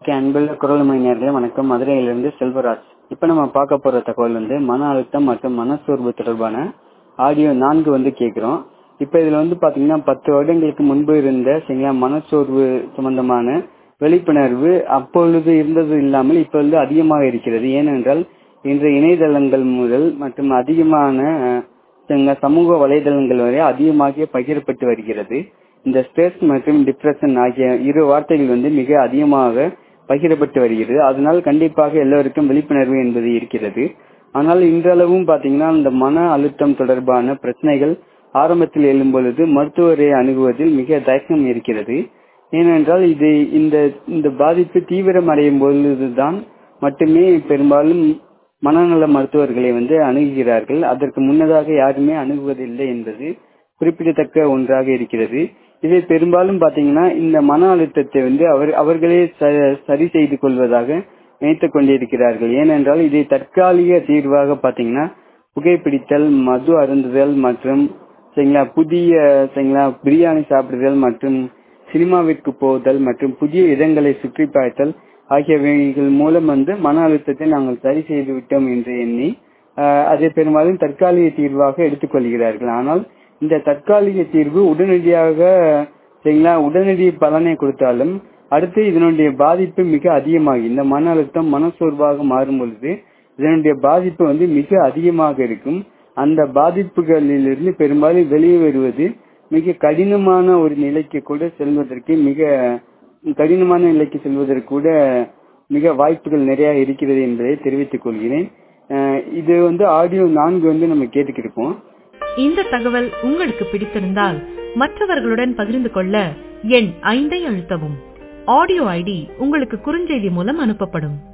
okay அன்புள்ள குரல்மணி நேர்களே வணக்கம் மதுரையிலிருந்து செல்வராஜ் இப்போ நம்ம பார்க்க போற தகவல் வந்து மன அழுத்தம் மற்றும் மனசோர்வு தொடர்பான ஆடியோ நான்கு வந்து கேட்கிறோம் இப்போ இதுல வந்து பாத்தீங்கன்னா பத்து வருடங்களுக்கு முன்பு இருந்த சரிங்களா மனச்சோர்வு சம்பந்தமான விழிப்புணர்வு அப்பொழுது இருந்தது இல்லாமல் இப்ப வந்து அதிகமாக இருக்கிறது ஏனென்றால் இன்று இணையதளங்கள் முதல் மற்றும் அதிகமான அஹ், சரிங்களா, சமூக வலைதளங்கள் வரை அதிகமாக பகிரப்பட்டு வருகிறது இந்த ஸ்ட்ரெஸ் மற்றும் டிப்ரெஷன் ஆகிய இரு வார்த்தைகள் வந்து மிக அதிகமாக பகிரப்பட்டு வருகிறது அதனால் கண்டிப்பாக எல்லோருக்கும் விழிப்புணர்வு என்பது இருக்கிறது ஆனால் இன்றளவும் பாத்தீங்கன்னா இந்த மன அழுத்தம் தொடர்பான பிரச்சனைகள் ஆரம்பத்தில் எழும் பொழுது மருத்துவரை அணுகுவதில் மிக தயக்கம் இருக்கிறது ஏனென்றால் இது இந்த இந்த பாதிப்பு தீவிரம் அடையும் பொழுதுதான் மட்டுமே பெரும்பாலும் மனநல மருத்துவர்களை வந்து அணுகுகிறார்கள் அதற்கு முன்னதாக யாருமே அணுகுவதில்லை என்பது குறிப்பிடத்தக்க ஒன்றாக இருக்கிறது இதை பெரும்பாலும் பாத்தீங்கன்னா இந்த மன அழுத்தத்தை வந்து அவர் அவர்களே ச- சரி செய்து கொள்வதாக நினைத்துக் கொண்டிருக்கிறார்கள் ஏனென்றால் இதை தற்காலிக தீர்வாக பாத்தீங்கன்னா புகைப்பிடித்தல் மது அருந்துதல் மற்றும் சரிங்களா புதிய சரிங்களா பிரியாணி சாப்பிடுதல் மற்றும் சினிமாவிற்கு போதல் மற்றும் புதிய இடங்களை சுற்றி பார்த்தல் ஆகியவைகள் மூலம் வந்து மன அழுத்தத்தை நாங்கள் சரி செய்து விட்டோம் என்று எண்ணி ஆஹ், அதை பெரும்பாலும் தற்காலிக தீர்வாக எடுத்துக்கொள்கிறார்கள் ஆனால் இந்த தற்காலிக தீர்வு உடனடியாக சரிங்களா உடனடி பலனை கொடுத்தாலும் அடுத்து இதனுடைய பாதிப்பு மிக அதிகமாகி இந்த மன அழுத்தம் மனசோர்வாக மாறும் பொழுது இதனுடைய பாதிப்பு வந்து மிக அதிகமாக இருக்கும் அந்த பாதிப்புகளிலிருந்து பெரும்பாலும் வெளியே வருவது மிக கடினமான ஒரு நிலைக்கு கூட செல்வதற்கு மிக கடினமான நிலைக்கு செல்வதற்கு கூட மிக வாய்ப்புகள் நிறைய இருக்கிறது என்பதை தெரிவித்துக் கொள்கிறேன் அஹ் இது வந்து ஆடியோ நான்கு வந்து நம்ம கேட்டுக்கிட்டு இருப்போம் இந்த தகவல் உங்களுக்கு பிடித்திருந்தால் மற்றவர்களுடன் பகிர்ந்து கொள்ள எண் ஐந்தை அழுத்தவும் ஆடியோ ஐடி உங்களுக்கு குறுஞ்செய்தி மூலம் அனுப்பப்படும்